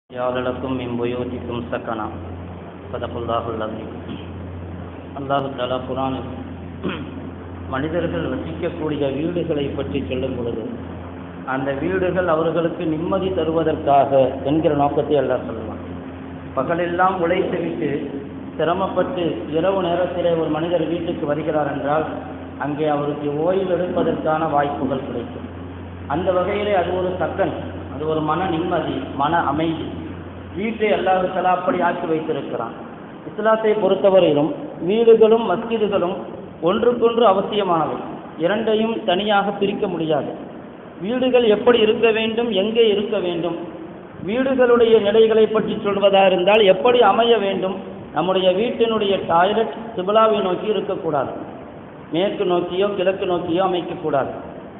جعل لكم من بيوتكم سكنا صدق الله العظيم அல்லாஹு தாலா குரானில் மனிதர்கள் வசிக்கக்கூடிய வீடுகளை பற்றி சொல்லும் பொழுது அந்த வீடுகள் அவர்களுக்கு நிம்மதி தருவதற்காக என்கிற நோக்கத்தை அல்லாஹ் சொல்லுவான் பகலெல்லாம் உழைத்துவிட்டு சிரமப்பட்டு இரவு நேரத்திலே ஒரு மனிதர் வீட்டுக்கு வருகிறார் என்றால் அங்கே அவருக்கு ஓய்வு எடுப்பதற்கான வாய்ப்புகள் கிடைக்கும் அந்த வகையிலே அது ஒரு சக்கன் அது ஒரு மன நிம்மதி மன அமைதி வீட்டை அல்லாஹு தலா அப்படி ஆக்கி வைத்திருக்கிறான் இஸ்லாத்தை பொறுத்தவரையிலும் வீடுகளும் மஸ்ஜிதுகளும் ஒன்றுக்கொன்று அவசியமானவை இரண்டையும் தனியாக பிரிக்க முடியாது வீடுகள் எப்படி இருக்க வேண்டும் எங்கே இருக்க வேண்டும் வீடுகளுடைய நிலைகளை பற்றி சொல்வதா இருந்தால் எப்படி அமைய வேண்டும் நம்முடைய வீட்டினுடைய டாய்லெட் சிபிலாவை நோக்கி இருக்கக்கூடாது மேற்கு நோக்கியோ கிழக்கு நோக்கியோ அமைக்கக்கூடாது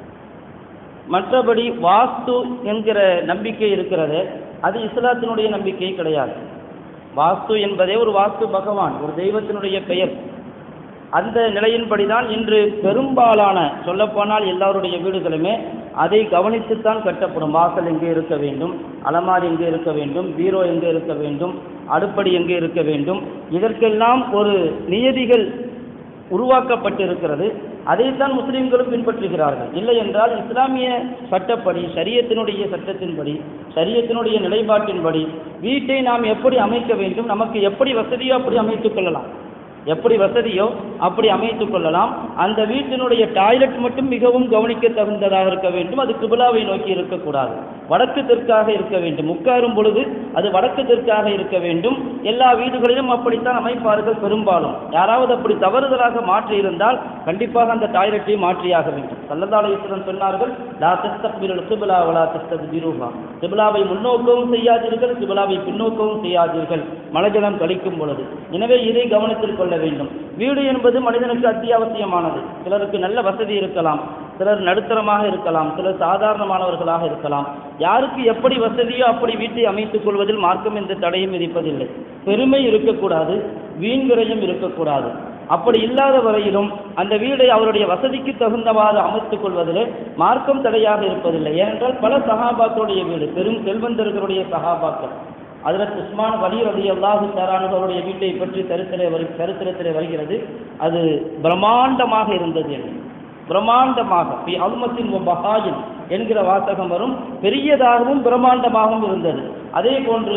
மற்றபடி வாஸ்து என்கிற நம்பிக்கை இருக்கிறது அது இஸ்லாத்தினுடைய நம்பிக்கை கிடையாது வாஸ்து என்பதே ஒரு வாஸ்து பகவான் ஒரு தெய்வத்தினுடைய பெயர் அந்த நிலையின்படிதான் இன்று பெரும்பாலான சொல்லப்போனால் எல்லாருடைய வீடுகளுமே அதை கவனித்துத்தான் கட்டப்படும் வாசல் எங்கே இருக்க வேண்டும் அலமாரி எங்கே இருக்க வேண்டும் பீரோ எங்கே இருக்க வேண்டும் அடுப்படி எங்கே இருக்க வேண்டும் இதற்கெல்லாம் ஒரு நியதிகள் உருவாக்கப்பட்டிருக்கிறது அதைத்தான் முஸ்லிம்களும் பின்பற்றுகிறார்கள் இல்லை என்றால் இஸ்லாமிய சட்டப்படி சரியத்தினுடைய சட்டத்தின்படி சரியத்தினுடைய நிலைப்பாட்டின்படி வீட்டை நாம் எப்படி அமைக்க வேண்டும் நமக்கு எப்படி வசதியோ அப்படி அமைத்துக் கொள்ளலாம் எப்படி வசதியோ அப்படி அமைத்துக் கொள்ளலாம் அந்த வீட்டினுடைய டாய்லெட் மட்டும் மிகவும் கவனிக்க தகுந்ததாக இருக்க வேண்டும் அது கிபிலாவை நோக்கி இருக்கக்கூடாது வடக்கு தெற்காக இருக்க வேண்டும் உட்காரும் பொழுது அது வடக்கு தெற்காக இருக்க வேண்டும் எல்லா வீடுகளிலும் அப்படித்தான் அமைப்பார்கள் பெரும்பாலும் யாராவது அப்படி தவறுதலாக மாற்றி இருந்தால் கண்டிப்பாக அந்த டாய்லெட்டை மாற்றியாக வேண்டும் சல்லதாலயத்துடன் சொன்னார்கள் லா தஸ்தக்பிரல் கிபிலா வலா தஸ்தத் பிருஹா கிபிலாவை முன்னோக்கவும் செய்யாதீர்கள் கிபிலாவை பின்னோக்கவும் செய்யாதீர்கள் மலஜலம் கழிக்கும் பொழுது எனவே இதை கவனத்தில் கொள்ள வேண்டும் வீடு என்பது மனிதனுக்கு அத்தியாவசியமானது சிலருக்கு நல்ல வசதி இருக்கலாம் சிலர் நடுத்தரமாக இருக்கலாம் சிலர் சாதாரணமானவர்களாக இருக்கலாம் யாருக்கு எப்படி வசதியோ அப்படி வீட்டை அமைத்துக் கொள்வதில் மார்க்கம் எந்த தடையும் விதிப்பதில்லை பெருமை இருக்கக்கூடாது வீண் விரயம் இருக்கக்கூடாது அப்படி இல்லாத வரையிலும் அந்த வீடை அவருடைய வசதிக்கு தகுந்தவாறு அமைத்துக் கொள்வதிலே மார்க்கம் தடையாக இருப்பதில்லை ஏனென்றால் பல சகாபாக்களுடைய வீடு பெரும் செல்வந்தர்களுடைய சகாபாக்கள் அதில் உஸ்மான் வலி ரதி அல்லாஹு தாரானுடைய வீட்டை பற்றி சரித்திர வரு சரித்திரத்திலே வருகிறது அது பிரம்மாண்டமாக இருந்தது என்று பிரம்மாண்டமாக பி அல்மத்தின் பஹாயின் என்கிற வாசகம் வரும் பெரியதாகவும் பிரம்மாண்டமாகவும் இருந்தது அதே போன்று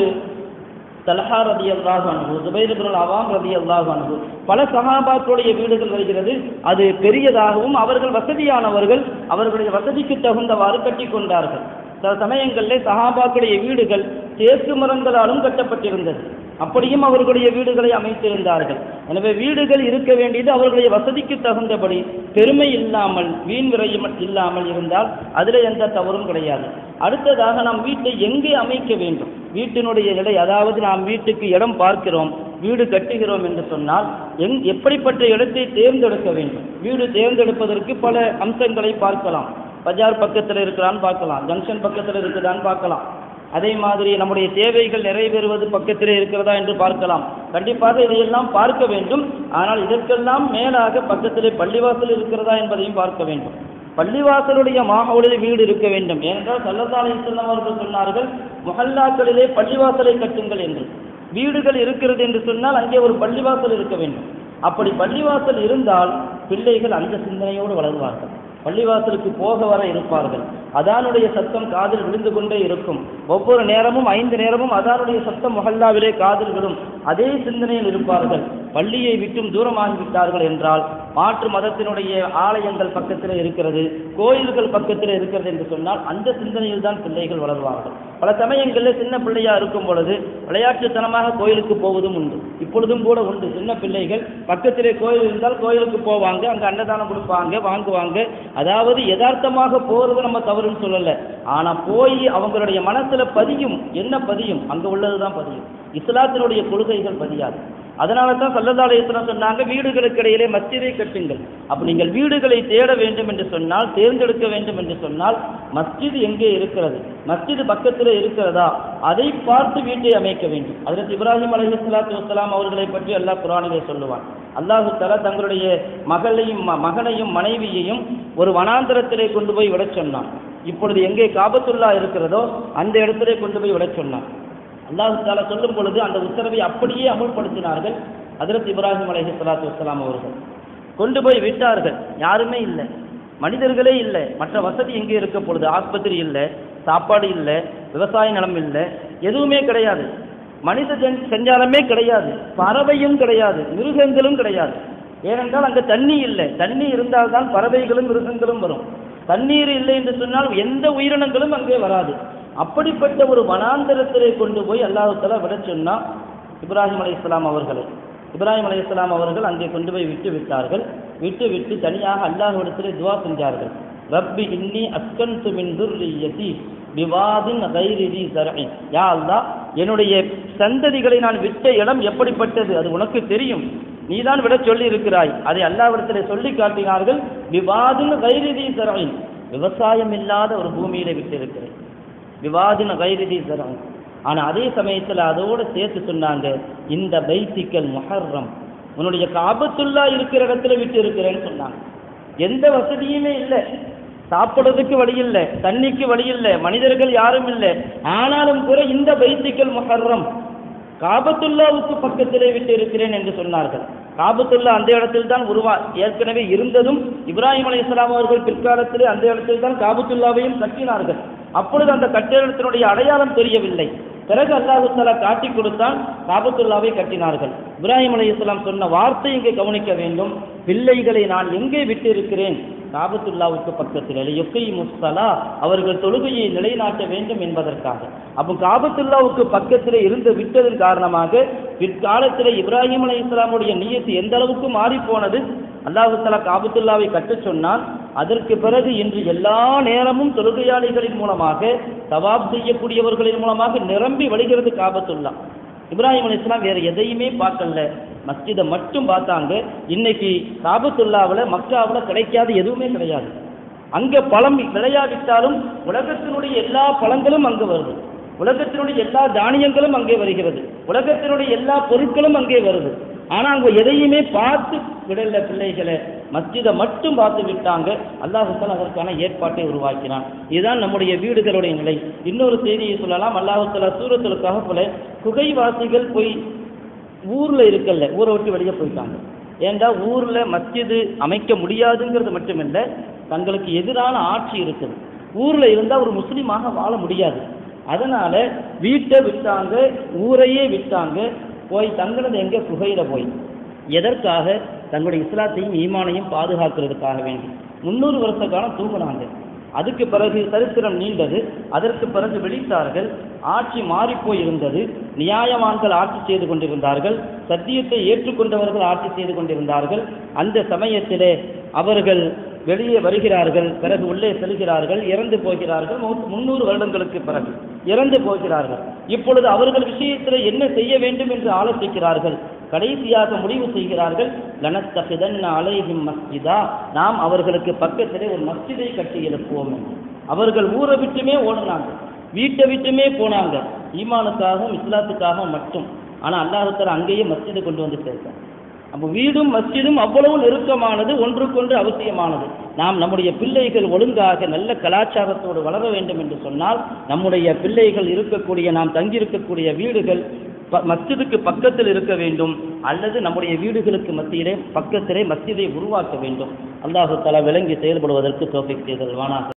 தலஹா ரதி அல்லாஹ் அனுகு ஜுபைர் அவாம் ரதி அல்லாஹ் அனுகு பல சகாபாக்களுடைய வீடுகள் வருகிறது அது பெரியதாகவும் அவர்கள் வசதியானவர்கள் அவர்களுடைய வசதிக்கு தகுந்தவாறு கட்டி கொண்டார்கள் சில சமயங்களில் சகாபாக்களுடைய வீடுகள் தேக்கு மரங்களாலும் கட்டப்பட்டிருந்தது அப்படியும் அவர்களுடைய வீடுகளை அமைத்திருந்தார்கள் எனவே வீடுகள் இருக்க வேண்டியது அவர்களுடைய வசதிக்கு தகுந்தபடி பெருமை இல்லாமல் வீண் விரயம் இல்லாமல் இருந்தால் அதில் எந்த தவறும் கிடையாது அடுத்ததாக நாம் வீட்டை எங்கே அமைக்க வேண்டும் வீட்டினுடைய நிலை அதாவது நாம் வீட்டுக்கு இடம் பார்க்கிறோம் வீடு கட்டுகிறோம் என்று சொன்னால் எங் எப்படிப்பட்ட இடத்தை தேர்ந்தெடுக்க வேண்டும் வீடு தேர்ந்தெடுப்பதற்கு பல அம்சங்களை பார்க்கலாம் பஜார் பக்கத்தில் இருக்கிறான்னு பார்க்கலாம் ஜங்ஷன் பக்கத்தில் இருக்குதான்னு பார்க்கலாம் அதே மாதிரி நம்முடைய தேவைகள் நிறைவேறுவது பக்கத்திலே இருக்கிறதா என்று பார்க்கலாம் கண்டிப்பாக இதையெல்லாம் பார்க்க வேண்டும் ஆனால் இதற்கெல்லாம் மேலாக பக்கத்திலே பள்ளிவாசல் இருக்கிறதா என்பதையும் பார்க்க வேண்டும் பள்ளிவாசலுடைய மாகவுளில் வீடு இருக்க வேண்டும் ஏனென்றால் சல்லதாலை செல்லம் அவர்கள் சொன்னார்கள் முகல்லாக்களிலே பள்ளிவாசலை கட்டுங்கள் என்று வீடுகள் இருக்கிறது என்று சொன்னால் அங்கே ஒரு பள்ளிவாசல் இருக்க வேண்டும் அப்படி பள்ளிவாசல் இருந்தால் பிள்ளைகள் அந்த சிந்தனையோடு வளருவார்கள் பள்ளிவாசலுக்கு போக வர இருப்பார்கள் அதானுடைய சத்தம் காதில் விழுந்து கொண்டே இருக்கும் ஒவ்வொரு நேரமும் ஐந்து நேரமும் அதானுடைய சத்தம் மொஹல்லாவிலே காதில் விடும் அதே சிந்தனையில் இருப்பார்கள் பள்ளியை விட்டும் தூரமாகிவிட்டார்கள் என்றால் மாற்று மதத்தினுடைய ஆலயங்கள் பக்கத்தில் இருக்கிறது கோயில்கள் பக்கத்தில் இருக்கிறது என்று சொன்னால் அந்த சிந்தனையில் தான் பிள்ளைகள் வளர்வார்கள் பல சமயங்களில் சின்ன பிள்ளையா இருக்கும் பொழுது விளையாட்டுத்தனமாக கோயிலுக்கு போவதும் உண்டு இப்பொழுதும் கூட உண்டு சின்ன பிள்ளைகள் பக்கத்திலே கோயில் இருந்தால் கோயிலுக்கு போவாங்க அங்கே அன்னதானம் கொடுப்பாங்க வாங்குவாங்க அதாவது யதார்த்தமாக போகிறது நம்ம தவறுன்னு சொல்லலை ஆனால் போய் அவங்களுடைய மனசுல பதியும் என்ன பதியும் அங்கே உள்ளது தான் பதியும் இஸ்லாத்தினுடைய கொள்கைகள் பதியாது அதனால தான் சல்லதாலயத்தில் சொன்னாங்க வீடுகளுக்கு இடையிலே மஸ்ஜிதை கட்டுங்கள் அப்போ நீங்கள் வீடுகளை தேட வேண்டும் என்று சொன்னால் தேர்ந்தெடுக்க வேண்டும் என்று சொன்னால் மஸ்ஜித் எங்கே இருக்கிறது மஸ்ஜிது பக்கத்தில் இருக்கிறதா அதை பார்த்து வீட்டை அமைக்க வேண்டும் அதற்கு இப்ராஹிம் அலஹி சலாத்து வசலாம் அவர்களை பற்றி அல்லாஹ் குரானிலே சொல்லுவான் அல்லாஹு தலா தங்களுடைய மகளையும் மகனையும் மனைவியையும் ஒரு வனாந்தரத்திலே கொண்டு போய் விடச் சொன்னான் இப்பொழுது எங்கே காபத்துல்லா இருக்கிறதோ அந்த இடத்திலே கொண்டு போய் விடச் சொன்னான் அல்லாஹு தாலா சொல்லும் பொழுது அந்த உத்தரவை அப்படியே அமுல்படுத்தினார்கள் ஹஜரத் இப்ராஹிம் அலைஹி ஸலாத்து வஸ்ஸலாம் அவர்கள் கொண்டு போய் விட்டார்கள் யாருமே இல்லை மனிதர்களே இல்லை மற்ற வசதி எங்கே இருக்க பொழுது ஆஸ்பத்திரி இல்லை சாப்பாடு இல்லை விவசாய நிலம் இல்லை எதுவுமே கிடையாது மனித ஜன்- சஞ்சாரமே கிடையாது பறவையும் கிடையாது மிருகங்களும் கிடையாது ஏனென்றால் அங்கே தண்ணி இல்லை தண்ணி இருந்தால்தான் பறவைகளும் மிருகங்களும் வரும் தண்ணீர் இல்லை என்று சொன்னால் எந்த உயிரினங்களும் அங்கே வராது அப்படிப்பட்ட ஒரு வனாந்தரத்திலே கொண்டு போய் அல்லாஹு தஆலா விட சொன்னா இப்ராஹிம் அலைஹிஸ்ஸலாம் அவர்களை இப்ராஹிம் அலைஹிஸ்ஸலாம் அவர்கள் அங்கே கொண்டு போய் விட்டு விட்டார்கள் விட்டு விட்டு தனியாக அல்லாஹ்விடத்திலே துவா செஞ்சார்கள் ரப்பி இன்னி அஸ்கன்து மின் துர்ரிய்யதி பிவாதின் கைரி தி ஸர்இ யா அல்லாஹ் என்னுடைய சந்ததிகளை நான் விட்ட இடம் எப்படிப்பட்டது அது உனக்கு தெரியும் நீதான் விட சொல்லி இருக்கிறாய் அதை அல்லாஹ்விடத்திலே சொல்லி காட்டினார்கள் விவாதின் கைரி தி ஸர்இ விவசாயம் இல்லாத ஒரு பூமியிலே விட்டு இருக்கிறேன் விவாதின கைரிதி தரம் ஆனால் அதே சமயத்தில் அதோடு சேர்த்து சொன்னாங்க இந்த பைத்திக்கல் முஹர்ரம் உன்னுடைய காபத்துல்லா இருக்கிற இடத்துல விட்டு இருக்கிறேன்னு சொன்னாங்க எந்த வசதியுமே இல்லை சாப்பிடுறதுக்கு வழி இல்லை தண்ணிக்கு வழி இல்லை மனிதர்கள் யாரும் இல்லை ஆனாலும் கூட இந்த பைத்திக்கல் முஹர்ரம் காபத்துல்லாவுக்கு பக்கத்திலே விட்டு இருக்கிறேன் என்று சொன்னார்கள் காபத்துல்லா அந்த இடத்தில் தான் உருவா ஏற்கனவே இருந்ததும் இப்ராஹிம் அலைஹிஸ்ஸலாம் அவர்கள் பிற்காலத்திலே அந்த இடத்தில் தான் காபத்துல்லாவையும் கட்டினார்கள் அப்பொழுது அந்த கட்டிடத்தினுடைய அடையாளம் தெரியவில்லை பிறகு அல்லாஹு தஆலா காட்டி கொடுத்தான் காபத்துல்லாவை கட்டினார்கள் இப்ராஹிம் அலைஹிஸ்ஸலாம் சொன்ன வார்த்தை இங்கே கவனிக்க வேண்டும் பிள்ளைகளை நான் எங்கே விட்டு இருக்கிறேன் காபத்துல்லாவுக்கு பக்கத்தில் யொக்கை முஸ்தலா அவர்கள் தொழுகையை நிலைநாட்ட வேண்டும் என்பதற்காக அப்போ காபத்துல்லாவுக்கு பக்கத்தில் இருந்து விட்டதன் காரணமாக பிற்காலத்தில் இப்ராஹிம் அலை இஸ்லாமுடைய நீயத்து எந்த அளவுக்கு மாறி போனது அல்லாஹு தலா காபத்துல்லாவை கட்டச் சொன்னான் அதற்கு பிறகு இன்று எல்லா நேரமும் தொழுகையாளிகளின் மூலமாக தவாப் செய்யக்கூடியவர்களின் மூலமாக நிரம்பி வழிகிறது காபத்துல்லா இப்ராஹிம் அலி இஸ்லாம் வேற எதையுமே பார்க்கல மஸ்ஜிதை மட்டும் பார்த்தாங்க இன்னைக்கு காபத்துல்லாவில் மக்காவில் கிடைக்காத எதுவுமே கிடையாது அங்கே பழம் விளையாவிட்டாலும் உலகத்தினுடைய எல்லா பழங்களும் அங்கே வருது உலகத்தினுடைய எல்லா தானியங்களும் அங்கே வருகிறது உலகத்தினுடைய எல்லா பொருட்களும் அங்கே வருது ஆனால் அங்கே எதையுமே பார்த்து விடல பிள்ளைகளை மஸ்ஜிதை மட்டும் பார்த்து விட்டாங்க அல்லாஹுத்தால் அதற்கான ஏற்பாட்டை உருவாக்கினான் இதுதான் நம்முடைய வீடுகளுடைய நிலை இன்னொரு செய்தியை சொல்லலாம் அல்லாஹுத்தாலா சூரத்துலுக்காக போல குகைவாசிகள் போய் ஊரில் இருக்கல்ல ஊரை விட்டு வெளியே போயிட்டாங்க ஏண்டா ஊரில் மஸ்ஜிது அமைக்க முடியாதுங்கிறது மட்டுமில்ல தங்களுக்கு எதிரான ஆட்சி இருக்குது ஊரில் இருந்தால் ஒரு முஸ்லீமாக வாழ முடியாது அதனால வீட்டை விட்டாங்க ஊரையே விட்டாங்க போய் தங்கினது எங்கே குகையில் போய் எதற்காக தங்களுடைய இஸ்லாத்தையும் ஈமானையும் பாதுகாக்கிறதுக்காக வேண்டி முந்நூறு வருஷ காலம் தூங்கினாங்க அதுக்கு பிறகு சரித்திரம் நீண்டது அதற்கு பிறகு விழித்தார்கள் ஆட்சி மாறிப்போய் இருந்தது நியாயவான்கள் ஆட்சி செய்து கொண்டிருந்தார்கள் சத்தியத்தை ஏற்றுக்கொண்டவர்கள் ஆட்சி செய்து கொண்டிருந்தார்கள் அந்த சமயத்திலே அவர்கள் வெளியே வருகிறார்கள் பிறகு உள்ளே செல்கிறார்கள் இறந்து போகிறார்கள் மு- முன்னூறு வருடங்களுக்கு பிறகு இறந்து போகிறார்கள் இப்பொழுது அவர்கள் விஷயத்தில் என்ன செய்ய வேண்டும் என்று ஆலோசிக்கிறார்கள் கடைசியாக முடிவு செய்கிறார்கள் லனத்தஹிதன்ன அலைஹிம் மஸ்ஜிதா நாம் அவர்களுக்கு பக்கத்திலே ஒரு மஸ்ஜிதை கட்டி எழுப்புவோம் என்று அவர்கள் ஊரை விட்டுமே ஓடினாங்க வீட்டை விட்டுமே போனாங்க ஈமானுக்காகவும் இஸ்லாத்துக்காகவும் மட்டும் ஆனால் அல்லாஹுத்தர் அங்கேயே மஸ்ஜிதை கொண்டு வந்து சேர்த்தார் அப்போ வீடும் மஸ்ஜிதும் அவ்வளவு நெருக்கமானது ஒன்றுக்கொன்று அவசியமானது நாம் நம்முடைய பிள்ளைகள் ஒழுங்காக நல்ல கலாச்சாரத்தோடு வளர வேண்டும் என்று சொன்னால் நம்முடைய பிள்ளைகள் இருக்கக்கூடிய நாம் தங்கியிருக்கக்கூடிய வீடுகள் ப- மஸ்ஜிதுக்கு பக்கத்தில் இருக்க வேண்டும் அல்லது நம்முடைய வீடுகளுக்கு மத்தியிலே பக்கத்திலே மஸ்ஜிதை உருவாக்க வேண்டும் அல்லாஹு தலா விளங்கி செயல்படுவதற்கு தோஃபிக் செய்தல்வானாக